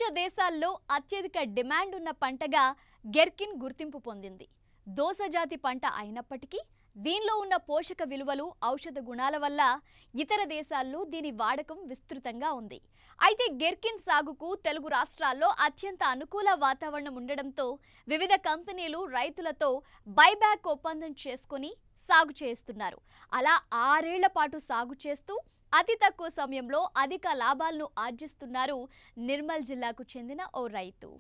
దేశాల్లో అత్యధిక డిమాండ్ ఉన్న పంటగా గెర్కిన్ గుర్తింపు పొందింది దోసజాతి పంట అయినప్పటికీ దీనిలో ఉన్న పోషక విలువలు ఔషధ గుణాల వల్ల ఇతర దేశాల్లో దీని వాడకం విస్తృతంగా ఉంది అయితే గెర్కిన్ సాగుకు తెలుగు రాష్ట్రాల్లో అత్యంత అనుకూల వాతావరణం ఉండడంతో వివిధ కంపెనీలు రైతులతో బైబ్యాక్ ఒప్పందం చేసుకొని సాగు చేస్తున్నారు అలా ఆరేళ్ల పాటు సాగు చేస్తూ అతి తక్కువ సమయంలో అధిక లాభాలను ఆర్జిస్తున్నారు నిర్మల్ జిల్లాకు చెందిన ఓ రైతు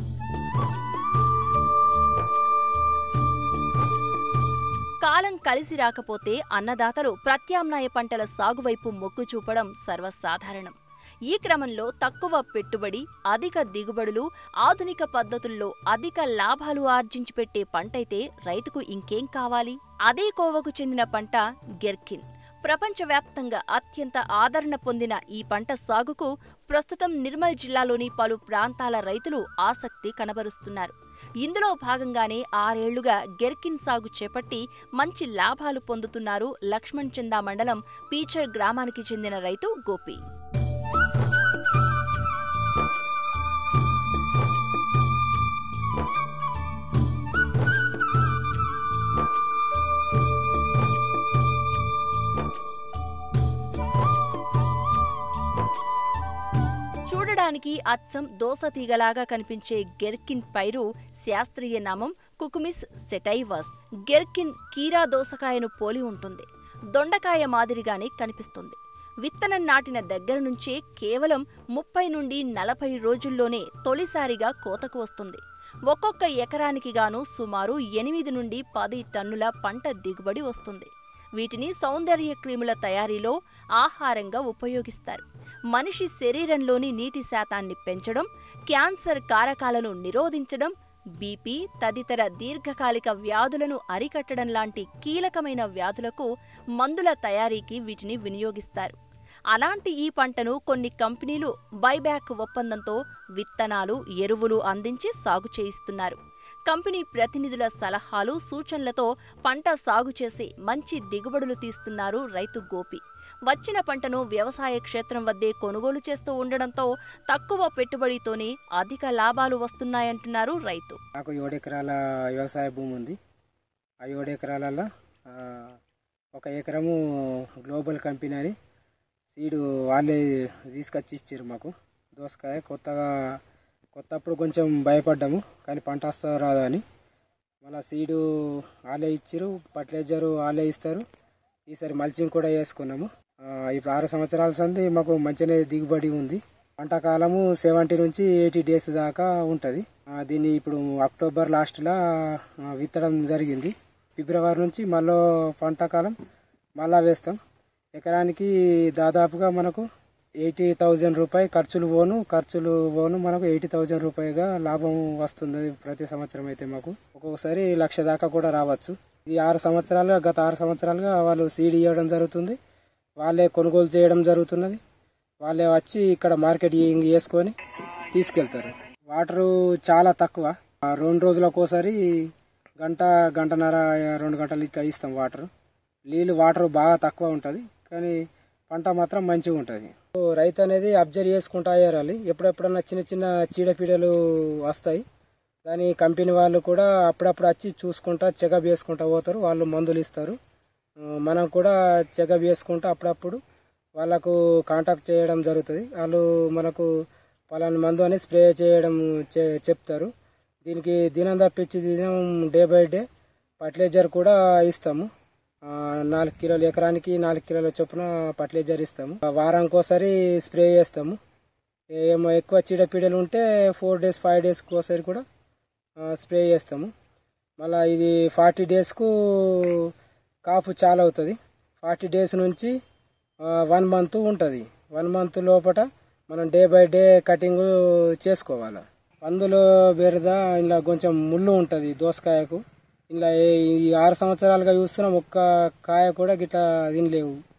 కాలం కలిసి రాకపోతే అన్నదాతలు ప్రత్యామ్నాయ పంటల సాగు వైపు మొగ్గు చూపడం సర్వసాధారణం ఈ క్రమంలో తక్కువ పెట్టుబడి అధిక దిగుబడులు ఆధునిక పద్ధతుల్లో అధిక లాభాలు ఆర్జించి పెట్టే పంటైతే రైతుకు ఇంకేం కావాలి అదే కోవకు చెందిన పంట గెర్కిన్ ప్రపంచవ్యాప్తంగా అత్యంత ఆదరణ పొందిన ఈ పంట సాగుకు ప్రస్తుతం నిర్మల్ జిల్లాలోని పలు ప్రాంతాల రైతులు ఆసక్తి కనబరుస్తున్నారు ఇందులో భాగంగానే ఆరేళ్లుగా గెర్కిన్ సాగు చేపట్టి మంచి లాభాలు పొందుతున్నారు లక్ష్మణ్ చందా మండలం పీచర్ గ్రామానికి చెందిన రైతు గోపి చూడడానికి అచ్చం దోస తీగలాగా కనిపించే గెర్కిన్ పైరు శాస్త్రీయ నామం కుకుమిస్ సెటైవస్ గెర్కిన్ కీరా దోసకాయను పోలి ఉంటుంది దొండకాయ మాదిరిగానే కనిపిస్తుంది విత్తనం నాటిన దగ్గర నుంచే కేవలం ముప్పై నుండి నలభై రోజుల్లోనే తొలిసారిగా కోతకు వస్తుంది ఒక్కొక్క ఎకరానికి గాను సుమారు ఎనిమిది నుండి పది టన్నుల పంట దిగుబడి వస్తుంది వీటిని సౌందర్య క్రీముల తయారీలో ఆహారంగా ఉపయోగిస్తారు మనిషి శరీరంలోని నీటి శాతాన్ని పెంచడం క్యాన్సర్ కారకాలను నిరోధించడం బీపీ తదితర దీర్ఘకాలిక వ్యాధులను అరికట్టడం లాంటి కీలకమైన వ్యాధులకు మందుల తయారీకి వీటిని వినియోగిస్తారు అలాంటి ఈ పంటను కొన్ని కంపెనీలు బైబ్యాక్ ఒప్పందంతో విత్తనాలు ఎరువులు అందించి సాగు చేయిస్తున్నారు కంపెనీ ప్రతినిధుల సలహాలు సూచనలతో పంట సాగు చేసి మంచి దిగుబడులు తీస్తున్నారు రైతు గోపి వచ్చిన పంటను వ్యవసాయ క్షేత్రం వద్దే కొనుగోలు చేస్తూ ఉండడంతో తక్కువ పెట్టుబడితోనే అధిక లాభాలు వస్తున్నాయంటున్నారు రైతు నాకు ఏడు ఎకరాల వ్యవసాయ భూమి ఉంది ఆ ఏడు ఎకరాలలో ఆ, ఒక ఎకరము గ్లోబల్ కంపెనీ అని సీడు వాళ్ళే తీసుకొచ్చి ఇచ్చారు మాకు దోసకాయ కొత్తగా కొత్తప్పుడు కొంచెం భయపడ్డాము కానీ పంట వస్తుందో రాదో అని మళ్ళీ సీడు వాళ్ళే ఇచ్చారు ఫర్టిలైజరు వాళ్ళే ఇస్తారు ఈసారి మల్చింగ్ కూడా వేసుకున్నాము ఆ, ఇప్పుడు ఆరు సంవత్సరాల సంది మాకు మంచిగానే దిగుబడి ఉంది పంట కాలము సెవెంటీ నుంచి ఎయిటీ డేస్ దాకా ఉంటుంది దీన్ని ఇప్పుడు అక్టోబర్ లాస్ట్లో విత్తడం జరిగింది ఫిబ్రవరి నుంచి మళ్ళీ పంట కాలం మళ్ళా వేస్తాం ఎకరానికి దాదాపుగా మనకు ఎయిటీ థౌజండ్ రూపాయి ఖర్చులు పోను ఖర్చులు పోను మనకు ఎయిటీ థౌజండ్ రూపాయిగా లాభం వస్తుంది ప్రతి సంవత్సరం అయితే మాకు ఒక్కొక్కసారి లక్ష దాకా కూడా రావచ్చు ఈ ఆరు సంవత్సరాలుగా గత ఆరు సంవత్సరాలుగా వాళ్ళు సీడ్ ఇవ్వడం జరుగుతుంది వాళ్ళే కొనుగోలు చేయడం జరుగుతున్నది వాళ్ళే వచ్చి ఇక్కడ మార్కెటింగ్ చేసుకొని తీసుకెళ్తారు వాటరు చాలా తక్కువ ఆ రెండు రోజులకు ఒకసారి గంట గంటన్నర రెండు గంటలు ఇట్లా ఇస్తాం వాటర్ నీళ్ళు వాటర్ బాగా తక్కువ ఉంటుంది కానీ పంట మాత్రం మంచిగా ఉంటుంది రైతు అనేది అబ్జర్వ్ చేసుకుంటా అయ్యారాలి ఎప్పుడెప్పుడన్నా చిన్న చిన్న చీడపీడలు వస్తాయి దాని కంపెనీ వాళ్ళు కూడా అప్పుడప్పుడు వచ్చి చూసుకుంటా చెకప్ చేసుకుంటా పోతారు వాళ్ళు మందులు ఇస్తారు ఆ, మనం కూడా చెకప్ చేసుకుంటా అప్పుడప్పుడు వాళ్ళకు కాంటాక్ట్ చేయడం జరుగుతుంది వాళ్ళు మనకు పలానా మందు అని స్ప్రే చేయడం చే- చెప్తారు దీనికి దినం తప్పించి దినం డే బై డే ఫర్టిలైజర్ కూడా ఇస్తాము ఆ, నాలుగు కిలోలు ఎకరానికి నాలుగు కిలోల చొప్పున ఫర్టిలైజర్ ఇస్తాము వారానికి ఒకసారి స్ప్రే చేస్తాము ఏమో ఎక్కువ చీడపీడలు ఉంటే ఫోర్ డేస్ ఫైవ్ డేస్కి ఒకసారి కూడా ఆ, స్ప్రే చేస్తాము మళ్ళీ ఇది ఫార్టీ డేస్కు కాపు చాలా అవుతుంది ఫార్టీ డేస్ నుంచి వన్ మంత్ ఉంటుంది వన్ మంత్ లోపల మనం డే బై డే కటింగ్ చేసుకోవాలి పందులు బెరద ఇలా కొంచెం ముళ్ళు ఉంటుంది దోసకాయకు ఇలా ఈ ఆరు సంవత్సరాలుగా చూస్తున్నాం ఒక్క కాయ కూడా గిట్లా తినలేవు